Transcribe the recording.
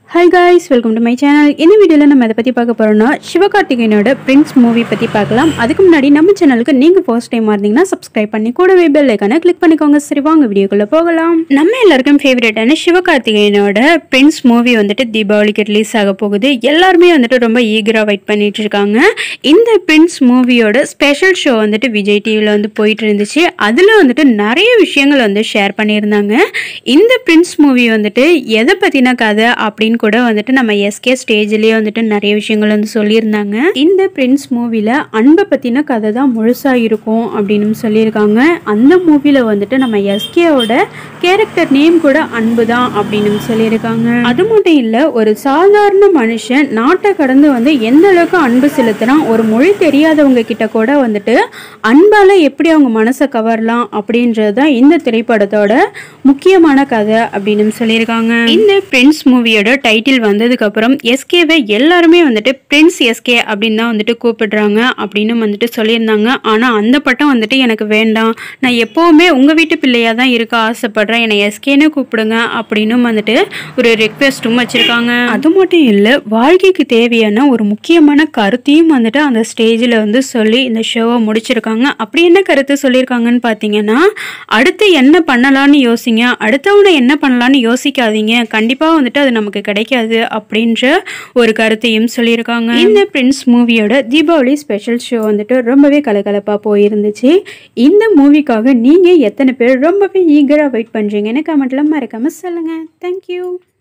hi guys welcome to my channel இந்த வீடியோவில் நம்ம எதை பற்றி பார்க்க போகிறோம்னா சிவகார்த்திகேயனோட பிரின்ஸ் மூவி பற்றி பார்க்கலாம் அதுக்கு முன்னாடி நம்ம சேனலுக்கு நீங்கள் ஃபர்ஸ்ட் டைம் இருந்தீங்கன்னா சப்ஸ்கிரைப் பண்ணி கூடவே பெல் ஐக்கான கிளிக் பண்ணிக்கோங்க சரி வாங்க வீடியோக்குள்ளே போகலாம் நம்ம எல்லாருக்கும் ஃபேவரட்டான சிவகார்த்திகேயனோட பிரின்ஸ் மூவி வந்துட்டு தீபாவளிக்கு ரிலீஸ் ஆக போகுது எல்லாருமே வந்துட்டு ரொம்ப ஈகராக வெயிட் பண்ணிட்டு இருக்காங்க இந்த பிரின்ஸ் மூவியோட ஸ்பெஷல் ஷோ வந்துட்டு விஜய் டிவியில் வந்து போயிட்டு இருந்துச்சு அதில் வந்துட்டு நிறைய விஷயங்கள் வந்து ஷேர் பண்ணியிருந்தாங்க இந்த பிரின்ஸ் மூவி வந்துட்டு எதை பற்றின கதை அப்படின்னு கூட வந்துட்டு நம்ம எஸ்கே ஸ்டேஜ்லேயே வந்துட்டு நிறைய விஷயங்கள் வந்து சொல்லியிருந்தாங்க இந்த பிரின்ஸ் மூவியில் அன்பை பற்றின கதை தான் முழுசாக இருக்கும் அப்படின்னு சொல்லியிருக்காங்க அந்த மூவியில் வந்துட்டு நம்ம எஸ்கேவோட கேரக்டர் நேம் கூட அன்பு தான் அப்படின்னு சொல்லியிருக்காங்க அது மட்டும் இல்லை ஒரு சாதாரண மனுஷன் நாட்டை கடந்து வந்து எந்த அளவுக்கு அன்பு செலுத்துறான் ஒரு மொழி தெரியாதவங்க கிட்ட கூட வந்துட்டு அன்பால் எப்படி அவங்க மனசை கவரலாம் அப்படின்றது தான் இந்த திரைப்படத்தோட முக்கியமான கதை அப்படின்னு சொல்லியிருக்காங்க இந்த பிரின்ஸ் மூவியோட டைட்டில் வந்ததுக்கு அப்புறம் எஸ்கேவை எல்லாருமே வந்துட்டு பிரின்ஸ் எஸ்கே அப்படின்னு தான் வந்துட்டு கூப்பிடுறாங்க அப்படின்னு வந்துட்டு சொல்லியிருந்தாங்க ஆனால் அந்த பட்டம் வந்துட்டு எனக்கு வேண்டாம் நான் எப்போவுமே உங்கள் வீட்டு பிள்ளையாக தான் இருக்க ஆசைப்படுறேன் என்னை எஸ்கேன்னு கூப்பிடுங்க அப்படின்னு வந்துட்டு ஒரு ரெக்வெஸ்ட்டும் வச்சுருக்காங்க அது மட்டும் இல்லை வாழ்க்கைக்கு தேவையான ஒரு முக்கியமான கருத்தையும் வந்துட்டு அந்த ஸ்டேஜில் வந்து சொல்லி இந்த ஷோவை முடிச்சிருக்காங்க அப்படி என்ன கருத்து சொல்லியிருக்காங்கன்னு பார்த்தீங்கன்னா அடுத்து என்ன பண்ணலான்னு யோசிங்க அடுத்தவனை என்ன பண்ணலான்னு யோசிக்காதீங்க கண்டிப்பாக வந்துட்டு அது நமக்கு கிடைக்காது அப்படின்ற ஒரு கருத்தையும் சொல்லியிருக்காங்க இந்த பிரின்ஸ் மூவியோட தீபாவளி ஸ்பெஷல் ஷோ வந்துட்டு ரொம்பவே கலகலப்பாக போயிருந்துச்சு இந்த மூவிக்காக நீங்கள் எத்தனை பேர் ரொம்பவே ஈகராக வெயிட் பண்ணுறீங்கன்னு கமெண்ட்ல மறக்காமல் சொல்லுங்கள் தேங்க்யூ